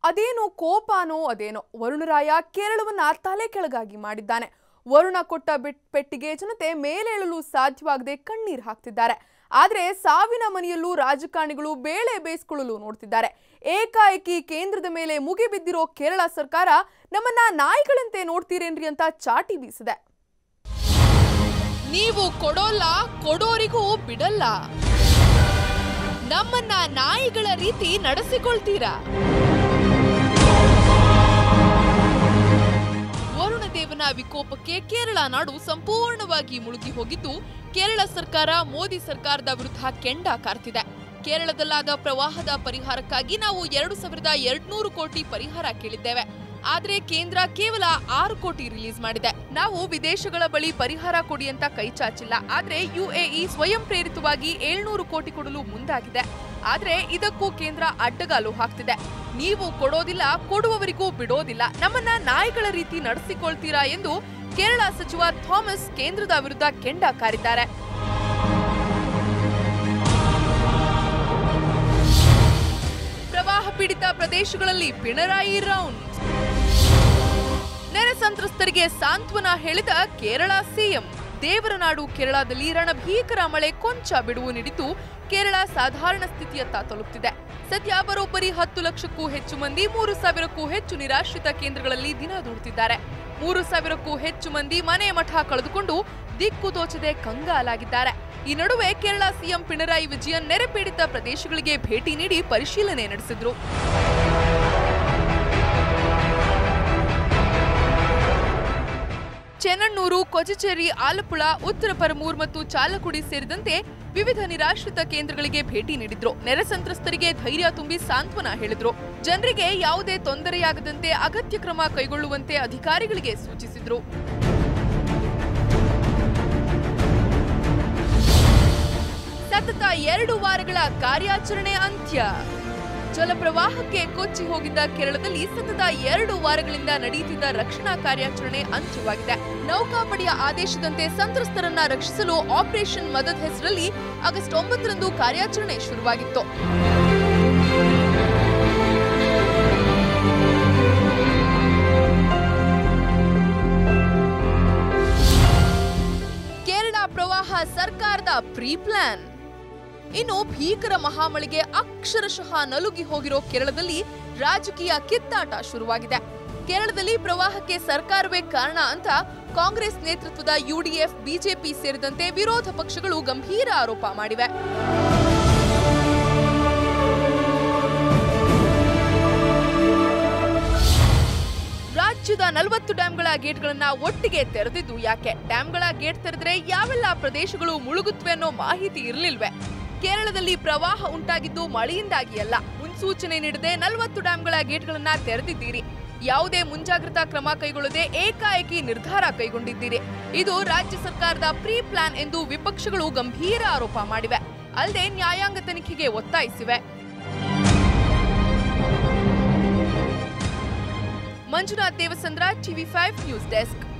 ಅದೇನೋ ಕೋಪಾನೋ ಅದೇನೋ ವರುಣರಾಯ ಕೇರಳವನ್ನ ತಲೆ ಕೆಳಗಾಗಿ ಮಾಡಿದ್ದಾನೆ ವರುಣ ಕೊಟ್ಟ ಬಿಟ್ ಪೆಟ್ಟಿಗೆ ಜನತೆ ಮೇಲೇಳಲು ಸಾಧ್ಯವಾಗದೆ ಕಣ್ಣೀರು ಹಾಕ್ತಿದ್ದಾರೆ ಆದರೆ ಸಾವಿನ ಮನೆಯಲ್ಲೂ ರಾಜಕಾರಣಿಗಳು ಬೇಳೆ ಬೇಯಿಸ್ಕೊಳ್ಳಲು ನೋಡ್ತಿದ್ದಾರೆ ಏಕಾಏಕಿ ಕೇಂದ್ರದ ಮೇಲೆ ಮುಗಿಬಿದ್ದಿರೋ ಕೇರಳ ಸರ್ಕಾರ ನಮ್ಮನ್ನ ನಾಯಿಗಳಂತೆ ನೋಡ್ತೀರೇನ್ರಿ ಅಂತ ಚಾಟಿ ಬೀಸಿದೆ ನೀವು ಕೊಡೋಲ್ಲ ಕೊಡೋರಿಗೂ ಬಿಡಲ್ಲ ನಮ್ಮನ್ನ ನಾಯಿಗಳ ರೀತಿ ನಡೆಸಿಕೊಳ್ತೀರಾ ವರುಣದೇವನ ವಿಕೋಪಕ್ಕೆ ಕೇರಳ ನಾಡು ಸಂಪೂರ್ಣವಾಗಿ ಮುಳುಗಿ ಹೋಗಿದ್ದು ಕೇರಳ ಸರ್ಕಾರ ಮೋದಿ ಸರ್ಕಾರದ ವಿರುದ್ಧ ಕೆಂಡ ಕಾರ್ತಿದೆ ಕೇರಳದಲ್ಲಾದ ಪ್ರವಾಹದ ಪರಿಹಾರಕ್ಕಾಗಿ ನಾವು ಎರಡು ಸಾವಿರದ ಎರಡ್ನೂರು ಕೋಟಿ ಪರಿಹಾರ ಕೇಳಿದ್ದೇವೆ ಆದ್ರೆ ಕೇಂದ್ರ ಕೇವಲ ಆರು ಕೋಟಿ ರಿಲೀಸ್ ಮಾಡಿದೆ ನಾವು ವಿದೇಶಗಳ ಬಳಿ ಪರಿಹಾರ ಕೊಡಿ ಅಂತ ಕೈ ಚಾಚಿಲ್ಲ ಆದ್ರೆ ಯುಎಇ ಸ್ವಯಂ ಪ್ರೇರಿತವಾಗಿ ಏಳ್ನೂರು ಕೋಟಿ ಕೊಡಲು ಮುಂದಾಗಿದೆ ಆದ್ರೆ ಇದಕ್ಕೂ ಕೇಂದ್ರ ಅಡ್ಡಗಾಲು ಹಾಕ್ತಿದೆ ನೀವು ಕೊಡೋದಿಲ್ಲ ಕೊಡುವವರಿಗೂ ಬಿಡೋದಿಲ್ಲ ನಮ್ಮನ್ನ ನಾಯಿಗಳ ರೀತಿ ನಡೆಸಿಕೊಳ್ತೀರಾ ಎಂದು ಕೇರಳ ಸಚಿವ ಥಾಮಸ್ ಕೇಂದ್ರದ ವಿರುದ್ಧ ಕೆಂಡ ಕಾರಿದ್ದಾರೆ ಪ್ರವಾಹ ಪೀಡಿತ ಪ್ರದೇಶಗಳಲ್ಲಿ ಪಿಣರಾಯಿ ರೌಂಡ್ ನೆರೆ ಸಂತ್ರಸ್ತರಿಗೆ ಸಾಂತ್ವನ ಹೇಳಿದ ಕೇರಳ ಸಿಎಂ ದೇವರ ನಾಡು ಕೇರಳದಲ್ಲಿ ರಣಭೀಕರ ಮಳೆ ಕೊಂಚ ಬಿಡುವು ನೀಡಿದ್ದು ಕೇರಳ ಸಾಧಾರಣ ಸ್ಥಿತಿಯತ್ತ ತಲುಪ್ತಿದೆ ಸದ್ಯ ಬರೋಬ್ಬರಿ ಹತ್ತು ಲಕ್ಷಕ್ಕೂ ಹೆಚ್ಚು ಮಂದಿ ಮೂರು ಸಾವಿರಕ್ಕೂ ಹೆಚ್ಚು ನಿರಾಶ್ರಿತ ಕೇಂದ್ರಗಳಲ್ಲಿ ದಿನ ದೂಡುತ್ತಿದ್ದಾರೆ ಮೂರು ಸಾವಿರಕ್ಕೂ ಹೆಚ್ಚು ಮಂದಿ ಮನೆ ಮಠ ಕಳೆದುಕೊಂಡು ದಿಕ್ಕು ತೋಚದೆ ಕಂಗಾಲಾಗಿದ್ದಾರೆ ಈ ನಡುವೆ ಕೇರಳ ಸಿಎಂ ಪಿಣರಾಯಿ ವಿಜಯನ್ ನೆರೆ ಪೀಡಿತ ಪ್ರದೇಶಗಳಿಗೆ ಭೇಟಿ ನೀಡಿ ಪರಿಶೀಲನೆ ನಡೆಸಿದ್ರು ಚೆನ್ನಣ್ಣೂರು ಕೊಚಚೇರಿ ಆಲಪ್ಪುಳ ಉತ್ತರ ಪರಮೂರ್ ಮತ್ತು ಚಾಲಕುಡಿ ಸೇರಿದಂತೆ ವಿವಿಧ ನಿರಾಶ್ರಿತ ಕೇಂದ್ರಗಳಿಗೆ ಭೇಟಿ ನೀಡಿದ್ರು ನೆರೆ ಸಂತ್ರಸ್ತರಿಗೆ ಧೈರ್ಯ ತುಂಬಿ ಸಾಂತ್ವನ ಹೇಳಿದ್ರು ಜನರಿಗೆ ಯಾವುದೇ ತೊಂದರೆಯಾಗದಂತೆ ಅಗತ್ಯ ಕ್ರಮ ಕೈಗೊಳ್ಳುವಂತೆ ಅಧಿಕಾರಿಗಳಿಗೆ ಸೂಚಿಸಿದ್ರು ಸತತ ಎರಡು ವಾರಗಳ ಕಾರ್ಯಾಚರಣೆ ಅಂತ್ಯ ಜಲಪ್ರವಾಹಕ್ಕೆ ಕೊಚ್ಚಿ ಹೋಗಿದ್ದ ಕೇರಳದಲ್ಲಿ ಸತತ ಎರಡು ವಾರಗಳಿಂದ ನಡೆಯುತ್ತಿದ್ದ ರಕ್ಷಣಾ ಕಾರ್ಯಾಚರಣೆ ಅಂತ್ಯವಾಗಿದೆ ನೌಕಾಪಡೆಯ ಆದೇಶದಂತೆ ಸಂತ್ರಸ್ತರನ್ನ ರಕ್ಷಿಸಲು ಆಪರೇಷನ್ ಮದದ್ ಹೆಸರಲ್ಲಿ ಆಗಸ್ಟ್ ಒಂಬತ್ತರಂದು ಕಾರ್ಯಾಚರಣೆ ಶುರುವಾಗಿತ್ತು ಕೇರಳ ಪ್ರವಾಹ ಸರ್ಕಾರದ ಪ್ರೀ ಪ್ಲಾನ್ ಇನ್ನು ಭೀಕರ ಮಹಾಮಳೆಗೆ ಅಕ್ಷರಶಃ ನಲುಗಿ ಹೋಗಿರೋ ಕೇರಳದಲ್ಲಿ ರಾಜಕೀಯ ಕಿತ್ತಾಟ ಶುರುವಾಗಿದೆ ಕೇರಳದಲ್ಲಿ ಪ್ರವಾಹಕ್ಕೆ ಸರ್ಕಾರವೇ ಕಾರಣ ಅಂತ ಕಾಂಗ್ರೆಸ್ ನೇತೃತ್ವದ ಯುಡಿಎಫ್ ಬಿಜೆಪಿ ಸೇರಿದಂತೆ ವಿರೋಧ ಪಕ್ಷಗಳು ಗಂಭೀರ ಆರೋಪ ಮಾಡಿವೆ ರಾಜ್ಯದ ನಲವತ್ತು ಡ್ಯಾಂಗಳ ಗೇಟ್ಗಳನ್ನ ಒಟ್ಟಿಗೆ ತೆರೆದಿದ್ದು ಯಾಕೆ ಡ್ಯಾಂಗಳ ಗೇಟ್ ತೆರೆದ್ರೆ ಯಾವೆಲ್ಲ ಪ್ರದೇಶಗಳು ಮುಳುಗುತ್ತವೆ ಅನ್ನೋ ಮಾಹಿತಿ ಇರಲಿಲ್ವೇ ಕೇರಳದಲ್ಲಿ ಪ್ರವಾಹ ಉಂಟಾಗಿದ್ದು ಮಳೆಯಿಂದಾಗಿ ಅಲ್ಲ ಮುನ್ಸೂಚನೆ ನೀಡದೆ ನಲವತ್ತು ಡ್ಯಾಂಗಳ ಗೇಟ್ಗಳನ್ನ ತೆರೆದಿದ್ದೀರಿ ಯಾವುದೇ ಮುಂಜಾಗ್ರತಾ ಕ್ರಮ ಕೈಗೊಳ್ಳದೆ ಏಕಾಏಕಿ ನಿರ್ಧಾರ ಕೈಗೊಂಡಿದ್ದೀರಿ ಇದು ರಾಜ್ಯ ಸರ್ಕಾರದ ಪ್ರೀ ಪ್ಲಾನ್ ಎಂದು ವಿಪಕ್ಷಗಳು ಗಂಭೀರ ಆರೋಪ ಮಾಡಿವೆ ಅಲ್ಲದೆ ನ್ಯಾಯಾಂಗ ತನಿಖೆಗೆ ಒತ್ತಾಯಿಸಿವೆ Manjunath Devasandra TV five news desk